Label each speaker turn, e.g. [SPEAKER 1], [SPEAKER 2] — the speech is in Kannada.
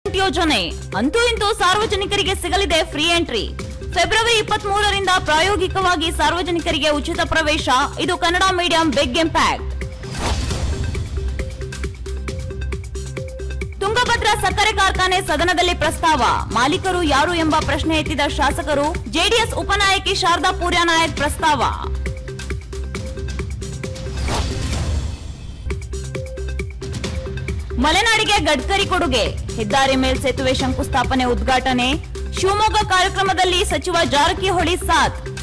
[SPEAKER 1] ಯೋಜನೆ ಅಂತೂ ಇಂತೂ ಸಾರ್ವಜನಿಕರಿಗೆ ಸಿಗಲಿದೆ ಫ್ರೀ ಎಂಟ್ರಿ ಫೆಬ್ರವರಿ ಇಪ್ಪತ್ತ್ ಮೂರರಿಂದ ಪ್ರಾಯೋಗಿಕವಾಗಿ ಸಾರ್ವಜನಿಕರಿಗೆ ಉಚಿತ ಪ್ರವೇಶ ಇದು Kannada medium big impact Tungabhadra ಸಕ್ಕರೆ ಕಾರ್ಖಾನೆ ಸದನದಲ್ಲಿ ಪ್ರಸ್ತಾವ ಮಾಲೀಕರು ಯಾರು ಎಂಬ ಪ್ರಶ್ನೆ ಎತ್ತಿದ ಶಾಸಕರು ಜೆಡಿಎಸ್ ಉಪನಾಯಕಿ ಶಾರದಾ ಪೂರ್ಯ ನಾಯಕ್ ಪ್ರಸ್ತಾವ ಮಲೆನಾಡಿಗೆ ಗಡ್ಕರಿ ಕೊಡುಗೆ ಹೆದ್ದಾರಿ ಮೇಲ್ಸೇತುವೆ ಶಂಕುಸ್ಥಾಪನೆ ಉದ್ಘಾಟನೆ ಶಿವಮೊಗ್ಗ ಕಾರ್ಯಕ್ರಮದಲ್ಲಿ ಸಚಿವ ಜಾರಕಿಹೊಳಿ ಸಾಥ್